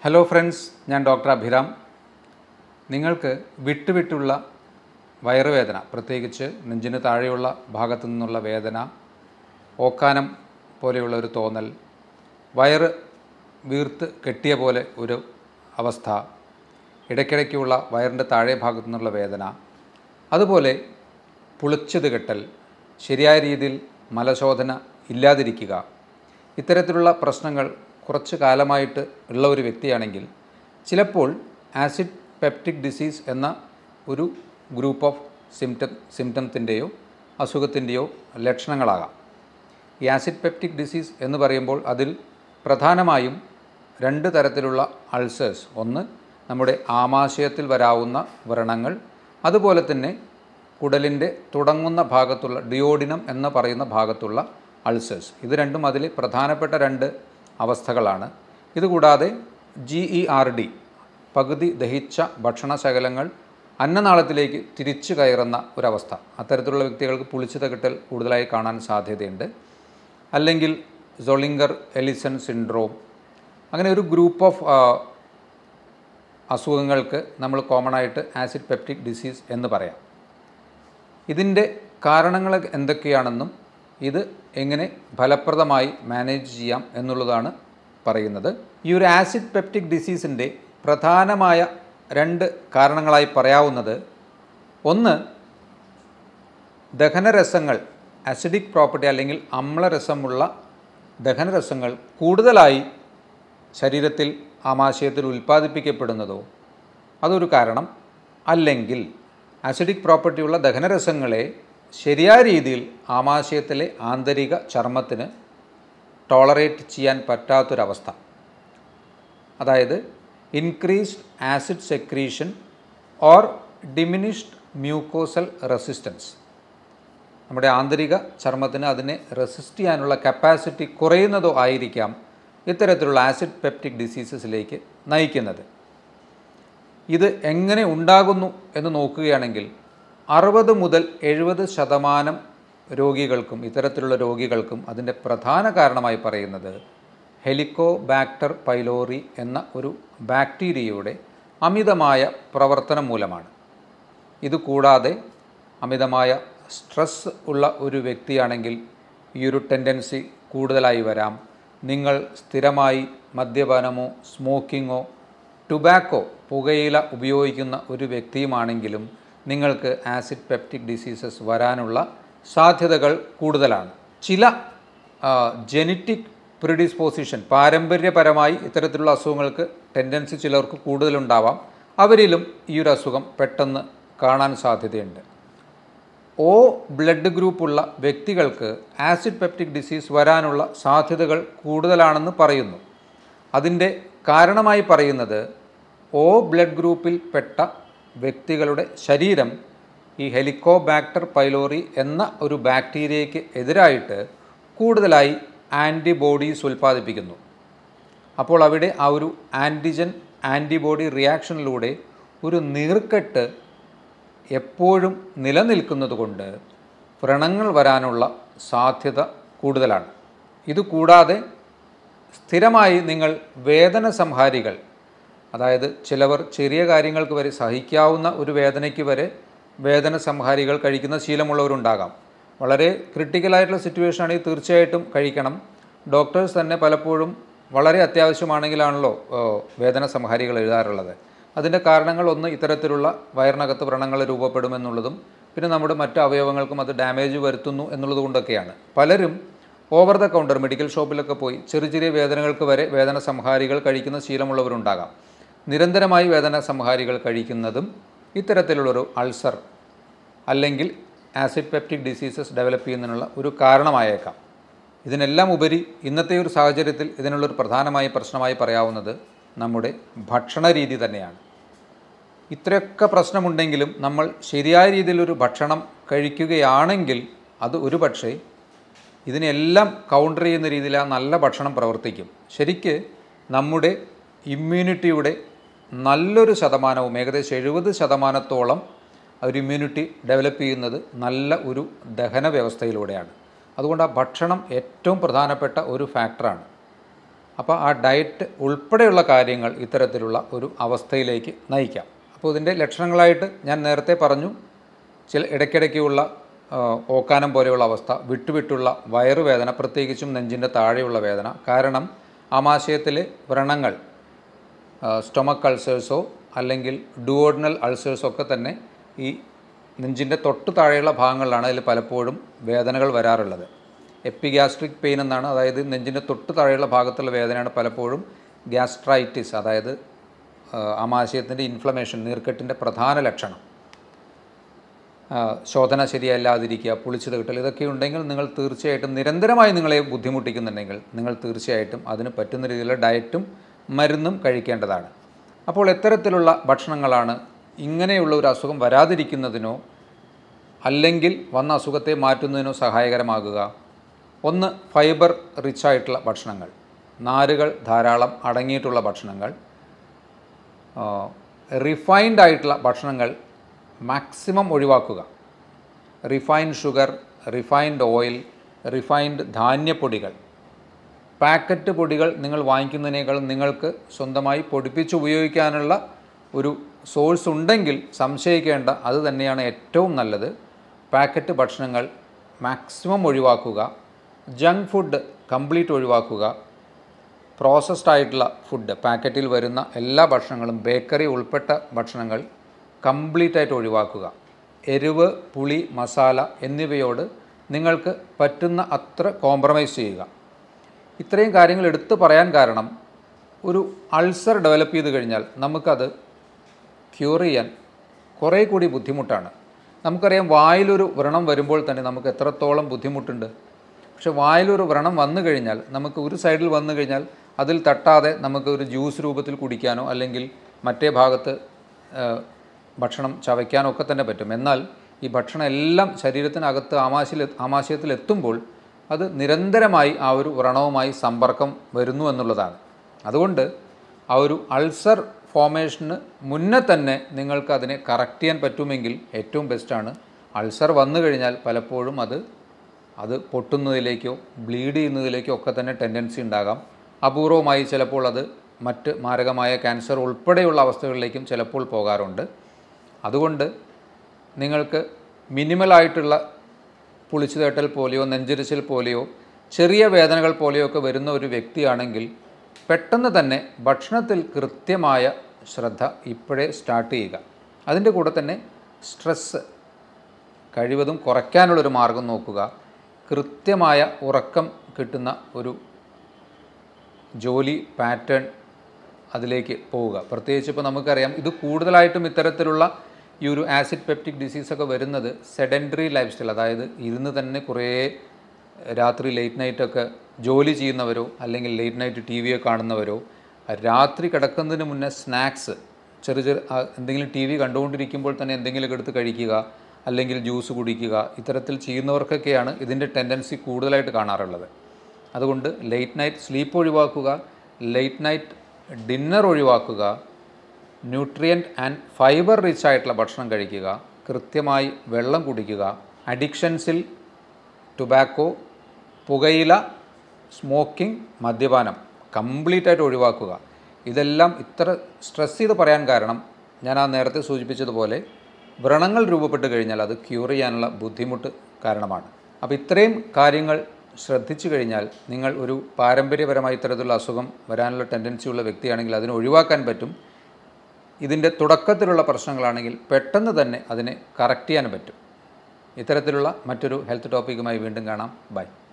hello friends ഞാൻ doctor Abhiram നിങ്ങൾക്ക് വിട്ടുവിട്ടുള്ള വയറുവേദന പ്രത്യേകിച്ച് നെഞ്ചിന് താഴെയുള്ള ഭാഗത്തു നിന്നുള്ള വേദന ഓക്കാനം പോലെയുള്ള ഒരു തോന്നൽ വയറ് വീർത്ത് കെട്ടിയ പോലെ ഒരു അവസ്ഥ ഇടയ്ക്കിടയ്ക്കുള്ള വയറിൻ്റെ താഴെ ഭാഗത്തു നിന്നുള്ള വേദന അതുപോലെ പുളിച്ചത് കെട്ടൽ ശരിയായ രീതിയിൽ മലശോധന ഇല്ലാതിരിക്കുക ഇത്തരത്തിലുള്ള പ്രശ്നങ്ങൾ കുറച്ച് കാലമായിട്ട് ഉള്ള ഒരു വ്യക്തിയാണെങ്കിൽ ചിലപ്പോൾ ആസിഡ് പെപ്റ്റിക് ഡിസീസ് എന്ന ഒരു ഗ്രൂപ്പ് ഓഫ് സിംറ്റം സിംറ്റംത്തിൻ്റെയോ അസുഖത്തിൻ്റെയോ ലക്ഷണങ്ങളാകാം ഈ ആസിഡ് പെപ്റ്റിക് ഡിസീസ് എന്ന് പറയുമ്പോൾ അതിൽ പ്രധാനമായും രണ്ട് തരത്തിലുള്ള അൾസേഴ്സ് ഒന്ന് നമ്മുടെ ആമാശയത്തിൽ വരാവുന്ന വ്രണങ്ങൾ അതുപോലെ തന്നെ കുടലിൻ്റെ തുടങ്ങുന്ന ഭാഗത്തുള്ള ഡിയോഡിനം എന്ന് പറയുന്ന ഭാഗത്തുള്ള അൾസേഴ്സ് ഇത് രണ്ടും അതിൽ പ്രധാനപ്പെട്ട രണ്ട് അവസ്ഥകളാണ് ഇതുകൂടാതെ ജി ഇ ആർ ഡി പകുതി ദഹിച്ച ഭക്ഷണശകലങ്ങൾ അന്നനാളത്തിലേക്ക് തിരിച്ചു കയറുന്ന ഒരവസ്ഥ അത്തരത്തിലുള്ള വ്യക്തികൾക്ക് പുളിച്ചിത കിട്ടൽ കൂടുതലായി കാണാൻ സാധ്യതയുണ്ട് അല്ലെങ്കിൽ സൊളിങ്കർ എലിസൺ സിൻഡ്രോം അങ്ങനെ ഒരു ഗ്രൂപ്പ് ഓഫ് അസുഖങ്ങൾക്ക് നമ്മൾ കോമൺ ആയിട്ട് ആസിഡ് പെപ്റ്റിക് ഡിസീസ് എന്ന് പറയാം ഇതിൻ്റെ കാരണങ്ങൾ എന്തൊക്കെയാണെന്നും ഇത് എങ്ങനെ ഫലപ്രദമായി മാനേജ് ചെയ്യാം എന്നുള്ളതാണ് പറയുന്നത് ഈ ഒരു ആസിഡ് പെപ്റ്റിക് ഡിസീസിൻ്റെ പ്രധാനമായ രണ്ട് കാരണങ്ങളായി പറയാവുന്നത് ഒന്ന് ദഹനരസങ്ങൾ അസിഡിക് പ്രോപ്പർട്ടി അല്ലെങ്കിൽ അമ്ലരസമുള്ള ദഹനരസങ്ങൾ കൂടുതലായി ശരീരത്തിൽ ആമാശയത്തിൽ ഉൽപ്പാദിപ്പിക്കപ്പെടുന്നതോ അതൊരു കാരണം അല്ലെങ്കിൽ അസിഡിക് പ്രോപ്പർട്ടിയുള്ള ദഹനരസങ്ങളെ ശരിയായ രീതിയിൽ ആമാശയത്തിലെ ആന്തരിക ചർമ്മത്തിന് ടോളറേറ്റ് ചെയ്യാൻ പറ്റാത്തൊരവസ്ഥ അതായത് increased acid secretion or diminished mucosal resistance നമ്മുടെ ആന്തരിക ചർമ്മത്തിന് അതിനെ റെസിസ്റ്റ് ചെയ്യാനുള്ള കപ്പാസിറ്റി കുറയുന്നതോ ആയിരിക്കാം ഇത്തരത്തിലുള്ള ആസിഡ് പെപ്റ്റിക് ഡിസീസസിലേക്ക് നയിക്കുന്നത് ഇത് എങ്ങനെ ഉണ്ടാകുന്നു എന്ന് നോക്കുകയാണെങ്കിൽ അറുപത് മുതൽ എഴുപത് ശതമാനം രോഗികൾക്കും ഇത്തരത്തിലുള്ള രോഗികൾക്കും അതിൻ്റെ പ്രധാന കാരണമായി പറയുന്നത് ഹെലിക്കോബാക്ടർ പൈലോറി എന്ന ഒരു ബാക്ടീരിയയുടെ അമിതമായ പ്രവർത്തനം മൂലമാണ് ഇതുകൂടാതെ അമിതമായ സ്ട്രെസ് ഉള്ള ഒരു വ്യക്തിയാണെങ്കിൽ ഈ ഒരു ടെൻഡൻസി കൂടുതലായി വരാം നിങ്ങൾ സ്ഥിരമായി മദ്യപാനമോ സ്മോക്കിങ്ങോ ടുബാക്കോ പുകയില ഉപയോഗിക്കുന്ന ഒരു വ്യക്തിയുമാണെങ്കിലും നിങ്ങൾക്ക് ആസിഡ് പെപ്റ്റിക് ഡിസീസസ് വരാനുള്ള സാധ്യതകൾ കൂടുതലാണ് ചില ജെനറ്റിക് പ്രിഡിസ്പോസിഷൻ പാരമ്പര്യപരമായി ഇത്തരത്തിലുള്ള അസുഖങ്ങൾക്ക് ടെൻഡൻസി ചിലർക്ക് കൂടുതലുണ്ടാവാം അവരിലും ഈ ഒരു അസുഖം പെട്ടെന്ന് കാണാൻ സാധ്യതയുണ്ട് ഓ ബ്ലഡ് ഗ്രൂപ്പുള്ള വ്യക്തികൾക്ക് ആസിഡ് പെപ്റ്റിക് ഡിസീസ് വരാനുള്ള സാധ്യതകൾ കൂടുതലാണെന്ന് പറയുന്നു അതിൻ്റെ കാരണമായി പറയുന്നത് ഓ ബ്ലഡ് ഗ്രൂപ്പിൽ പെട്ട വ്യക്തികളുടെ ശരീരം ഈ ഹെലിക്കോബാക്ടർ പൈലോറി എന്ന ഒരു ബാക്ടീരിയയ്ക്ക് എതിരായിട്ട് കൂടുതലായി ആൻറ്റിബോഡീസ് ഉൽപ്പാദിപ്പിക്കുന്നു അപ്പോൾ അവിടെ ആ ഒരു ആൻറ്റിജൻ ആൻറ്റിബോഡി റിയാക്ഷനിലൂടെ ഒരു നീർക്കെട്ട് എപ്പോഴും നിലനിൽക്കുന്നത് കൊണ്ട് വ്രണങ്ങൾ വരാനുള്ള സാധ്യത കൂടുതലാണ് ഇതുകൂടാതെ സ്ഥിരമായി നിങ്ങൾ വേദന സംഹാരികൾ അതായത് ചിലവർ ചെറിയ കാര്യങ്ങൾക്ക് വരെ സഹിക്കാവുന്ന ഒരു വേദനയ്ക്ക് വരെ വേദന സംഹാരികൾ കഴിക്കുന്ന ശീലമുള്ളവരുണ്ടാകാം വളരെ ക്രിട്ടിക്കലായിട്ടുള്ള സിറ്റുവേഷൻ ആണെങ്കിൽ തീർച്ചയായിട്ടും കഴിക്കണം ഡോക്ടേഴ്സ് തന്നെ പലപ്പോഴും വളരെ അത്യാവശ്യമാണെങ്കിലാണല്ലോ വേദന സംഹാരികൾ എഴുതാറുള്ളത് അതിൻ്റെ കാരണങ്ങൾ ഒന്ന് ഇത്തരത്തിലുള്ള വയറിനകത്ത് വ്രണങ്ങൾ രൂപപ്പെടുമെന്നുള്ളതും പിന്നെ നമ്മുടെ മറ്റ് അവയവങ്ങൾക്കും അത് ഡാമേജ് വരുത്തുന്നു എന്നുള്ളത് കൊണ്ടൊക്കെയാണ് പലരും ഓവർ ദ കൗണ്ടർ മെഡിക്കൽ ഷോപ്പിലൊക്കെ പോയി ചെറിയ ചെറിയ വേദനകൾക്ക് വരെ വേദന സംഹാരികൾ കഴിക്കുന്ന ശീലമുള്ളവരുണ്ടാകാം നിരന്തരമായി വേദന സംഹാരികൾ കഴിക്കുന്നതും ഇത്തരത്തിലുള്ളൊരു അൾസർ അല്ലെങ്കിൽ ആസിഡ് പെപ്റ്റിക് ഡിസീസസ് ഡെവലപ്പ് ചെയ്യുന്നതിനുള്ള ഒരു കാരണമായേക്കാം ഇതിനെല്ലാം ഉപരി ഇന്നത്തെ ഒരു സാഹചര്യത്തിൽ ഇതിനുള്ളൊരു പ്രധാനമായ പ്രശ്നമായി പറയാവുന്നത് നമ്മുടെ ഭക്ഷണ രീതി തന്നെയാണ് ഇത്രയൊക്കെ പ്രശ്നമുണ്ടെങ്കിലും നമ്മൾ ശരിയായ രീതിയിലൊരു ഭക്ഷണം കഴിക്കുകയാണെങ്കിൽ അത് ഒരു പക്ഷേ ഇതിനെല്ലാം കൗണ്ടർ ചെയ്യുന്ന രീതിയിൽ ആ നല്ല ഭക്ഷണം പ്രവർത്തിക്കും ശരിക്ക് നമ്മുടെ ഇമ്മ്യൂണിറ്റിയുടെ നല്ലൊരു ശതമാനവും ഏകദേശം എഴുപത് ശതമാനത്തോളം ഒരു ഇമ്മ്യൂണിറ്റി ഡെവലപ്പ് ചെയ്യുന്നത് നല്ല ഒരു ദഹന വ്യവസ്ഥയിലൂടെയാണ് അതുകൊണ്ട് ആ ഭക്ഷണം ഏറ്റവും പ്രധാനപ്പെട്ട ഒരു ഫാക്ടറാണ് അപ്പോൾ ആ ഡയറ്റ് ഉൾപ്പെടെയുള്ള കാര്യങ്ങൾ ഇത്തരത്തിലുള്ള ഒരു അവസ്ഥയിലേക്ക് നയിക്കാം അപ്പോൾ ഇതിൻ്റെ ലക്ഷണങ്ങളായിട്ട് ഞാൻ നേരത്തെ പറഞ്ഞു ചില ഇടയ്ക്കിടയ്ക്കുള്ള ആ, ഓക്കാനം പോലെയുള്ള അവസ്ഥ വിട്ടുവിട്ടുള്ള വയറുവേദന പ്രത്യേകിച്ചും നെഞ്ചിൻ്റെ താഴെയുള്ള വേദന കാരണം ആമാശയത്തിലെ വ്രണങ്ങൾ സ്റ്റൊമക്ക് അൾസേഴ്സോ അല്ലെങ്കിൽ ഡുവോഡിനൽ അൾസേഴ്സോ ഒക്കെ തന്നെ ഈ നെഞ്ചിൻ്റെ തൊട്ട് താഴെയുള്ള ഭാഗങ്ങളിലാണ് അതിൽ പലപ്പോഴും വേദനകൾ വരാറുള്ളത് എപ്പിഗ്യാസ്ട്രിക് പെയിൻ എന്നാണ് അതായത് നെഞ്ചിൻ്റെ തൊട്ട് താഴെയുള്ള ഭാഗത്തുള്ള വേദനയാണ് പലപ്പോഴും ഗ്യാസ്ട്രൈറ്റിസ് അതായത് ആ, ആമാശയത്തിൻ്റെ ഇൻഫ്ലമേഷൻ നീർക്കെട്ടിൻ്റെ പ്രധാന ലക്ഷണം ആ, ശോധന ശരിയല്ലാതിരിക്കുക പുളിച്ചത് കിട്ടൽ ഇതൊക്കെ ഉണ്ടെങ്കിൽ നിങ്ങൾ തീർച്ചയായിട്ടും നിരന്തരമായി നിങ്ങളെ ബുദ്ധിമുട്ടിക്കുന്നുണ്ടെങ്കിൽ നിങ്ങൾ തീർച്ചയായിട്ടും അതിന് പറ്റുന്ന രീതിയിലുള്ള ഡയറ്റും മരുന്നും കഴിക്കേണ്ടതാണ് അപ്പോൾ എത്തരത്തിലുള്ള ഭക്ഷണങ്ങളാണ് ഇങ്ങനെയുള്ള ഒരു അസുഖം വരാതിരിക്കുന്നതിനോ അല്ലെങ്കിൽ വന്ന അസുഖത്തെ മാറ്റുന്നതിനോ സഹായകരമാകുക ഒന്ന് ഫൈബർ റിച്ച് ആയിട്ടുള്ള ഭക്ഷണങ്ങൾ നാരുകൾ ധാരാളം അടങ്ങിയിട്ടുള്ള ഭക്ഷണങ്ങൾ റിഫൈൻഡ് ആയിട്ടുള്ള ഭക്ഷണങ്ങൾ മാക്സിമം ഒഴിവാക്കുക refined sugar refined oil refined ധാന്യപ്പൊടികൾ പാക്കറ്റ് പൊടികൾ നിങ്ങൾ വാങ്ങിക്കുന്നതിനേക്കാൾ നിങ്ങൾക്ക് സ്വന്തമായി പൊടിപ്പിച്ച് ഉപയോഗിക്കാനുള്ള ഒരു സോഴ്സ് ഉണ്ടെങ്കിൽ സംശയിക്കേണ്ട അത് തന്നെയാണ് ഏറ്റവും നല്ലത് പാക്കറ്റ് ഭക്ഷണങ്ങൾ മാക്സിമം ഒഴിവാക്കുക ജങ്ക് ഫുഡ് കംപ്ലീറ്റ് ഒഴിവാക്കുക പ്രോസസ്ഡ് ആയിട്ടുള്ള ഫുഡ് പാക്കറ്റിൽ വരുന്ന എല്ലാ ഭക്ഷണങ്ങളും ബേക്കറി ഉൾപ്പെട്ട ഭക്ഷണങ്ങൾ കംപ്ലീറ്റ് ആയിട്ട് ഒഴിവാക്കുക എരിവ് പുളി മസാല എന്നിവയോട് നിങ്ങൾക്ക് പറ്റുന്ന അത്ര കോംപ്രമൈസ് ചെയ്യുക ഇത്രയും കാര്യങ്ങൾ എടുത്തു പറയാൻ കാരണം ഒരു അൾസർ ഡെവലപ്പ് ചെയ്ത് കഴിഞ്ഞാൽ നമുക്കത് ക്യൂർ ചെയ്യാൻ കുറേ കൂടി ബുദ്ധിമുട്ടാണ് നമുക്കറിയാം വായിലൊരു വ്രണം വരുമ്പോൾ തന്നെ നമുക്ക് എത്രത്തോളം ബുദ്ധിമുട്ടുണ്ട് പക്ഷെ വായിലൊരു വ്രണം വന്നു കഴിഞ്ഞാൽ നമുക്ക് ഒരു സൈഡിൽ വന്നു കഴിഞ്ഞാൽ അതിൽ തട്ടാതെ നമുക്ക് ഒരു ജ്യൂസ് രൂപത്തിൽ കുടിക്കാനോ അല്ലെങ്കിൽ മറ്റേ ഭാഗത്ത് ആ, ഭക്ഷണം ചവയ്ക്കാനോ ഒക്കെ തന്നെ പറ്റും എന്നാൽ ഈ ഭക്ഷണം എല്ലാം ശരീരത്തിനകത്ത് ആമാശയിൽ ആമാശയത്തിൽ എത്തുമ്പോൾ അത് നിരന്തരമായി ആ ഒരു വ്രണവുമായി സമ്പർക്കം വരുന്നു എന്നുള്ളതാണ് അതുകൊണ്ട് ആ ഒരു അൾസർ ഫോമേഷന് മുന്നേ തന്നെ നിങ്ങൾക്ക് അതിനെ കറക്റ്റ് ചെയ്യാൻ പറ്റുമെങ്കിൽ ഏറ്റവും ബെസ്റ്റാണ് അൾസർ വന്നു കഴിഞ്ഞാൽ പലപ്പോഴും അത് അത് പൊട്ടുന്നതിലേക്കോ ബ്ലീഡ് ചെയ്യുന്നതിലേക്കോ ഒക്കെ തന്നെ ടെൻഡൻസി ഉണ്ടാകാം അപൂർവമായി ചിലപ്പോൾ അത് മറ്റ് മാരകമായ ക്യാൻസർ ഉൾപ്പെടെയുള്ള അവസ്ഥകളിലേക്കും ചിലപ്പോൾ പോകാറുണ്ട് അതുകൊണ്ട് നിങ്ങൾക്ക് മിനിമലായിട്ടുള്ള പുളിച്ചു തേട്ടൽ പോലെയോ നെഞ്ചരിച്ചിൽ പോലെയോ ചെറിയ വേദനകൾ പോലെയോ ഒക്കെ വരുന്ന ഒരു വ്യക്തിയാണെങ്കിൽ പെട്ടെന്ന് തന്നെ ഭക്ഷണത്തിൽ കൃത്യമായ ശ്രദ്ധ ഇപ്പോഴേ സ്റ്റാർട്ട് ചെയ്യുക അതിൻ്റെ കൂടെ തന്നെ സ്ട്രെസ്സ് കഴിവതും കുറയ്ക്കാനുള്ളൊരു മാർഗം നോക്കുക കൃത്യമായ ഉറക്കം കിട്ടുന്ന ഒരു ജോലി പാറ്റേൺ അതിലേക്ക് പോവുക പ്രത്യേകിച്ച് ഇപ്പോൾ നമുക്കറിയാം ഇത് കൂടുതലായിട്ടും ഇത്തരത്തിലുള്ള ഈ ഒരു ആസിഡ് പെപ്റ്റിക് ഡിസീസൊക്കെ വരുന്നത് സെഡൻറ്ററി ലൈഫ് സ്റ്റൈൽ അതായത് ഇരുന്ന് തന്നെ കുറേ രാത്രി ലേറ്റ് നൈറ്റൊക്കെ ജോലി ചെയ്യുന്നവരോ അല്ലെങ്കിൽ ലേറ്റ് നൈറ്റ് ടി വിയോ കാണുന്നവരോ രാത്രി കിടക്കുന്നതിന് മുന്നേ സ്നാക്സ് ചെറിയ ചെറിയ ആ, എന്തെങ്കിലും ടി വി കണ്ടുകൊണ്ടിരിക്കുമ്പോൾ തന്നെ എന്തെങ്കിലുമൊക്കെ എടുത്ത് കഴിക്കുക അല്ലെങ്കിൽ ജ്യൂസ് കുടിക്കുക ഇത്തരത്തിൽ ചെയ്യുന്നവർക്കൊക്കെയാണ് ഇതിൻ്റെ ടെൻഡൻസി കൂടുതലായിട്ട് കാണാറുള്ളത് അതുകൊണ്ട് ലേറ്റ് നൈറ്റ് സ്ലീപ്പ് ഒഴിവാക്കുക ലേറ്റ് നൈറ്റ് ഡിന്നർ ഒഴിവാക്കുക ന്യൂട്രിയൻറ്റ് ആൻഡ് ഫൈബർ റിച്ച് ആയിട്ടുള്ള ഭക്ഷണം കഴിക്കുക കൃത്യമായി വെള്ളം കുടിക്കുക അഡിക്ഷൻസിൽ ടുബാക്കോ പുകയില സ്മോക്കിംഗ് മദ്യപാനം കംപ്ലീറ്റ് ആയിട്ട് ഒഴിവാക്കുക ഇതെല്ലാം ഇത്ര സ്ട്രെസ് ചെയ്ത് പറയാൻ കാരണം ഞാൻ ആ നേരത്തെ സൂചിപ്പിച്ചതുപോലെ വ്രണങ്ങൾ രൂപപ്പെട്ട് കഴിഞ്ഞാൽ അത് ക്യൂർ ചെയ്യാനുള്ള ബുദ്ധിമുട്ട് കാരണമാണ് അപ്പോൾ ഇത്രയും കാര്യങ്ങൾ ശ്രദ്ധിച്ചു കഴിഞ്ഞാൽ നിങ്ങൾ ഒരു പാരമ്പര്യപരമായി ഇത്തരത്തിലുള്ള അസുഖം വരാനുള്ള ടെൻഡൻസി ഉള്ള വ്യക്തിയാണെങ്കിൽ അതിനെ ഒഴിവാക്കാൻ പറ്റും ഇതിൻ്റെ തുടക്കത്തിലുള്ള പ്രശ്നങ്ങളാണെങ്കിൽ പെട്ടെന്ന് തന്നെ അതിനെ കറക്റ്റ് ചെയ്യാൻ പറ്റും ഇത്തരത്തിലുള്ള മറ്റൊരു ഹെൽത്ത് ടോപ്പിക്കുമായി വീണ്ടും കാണാം ബൈ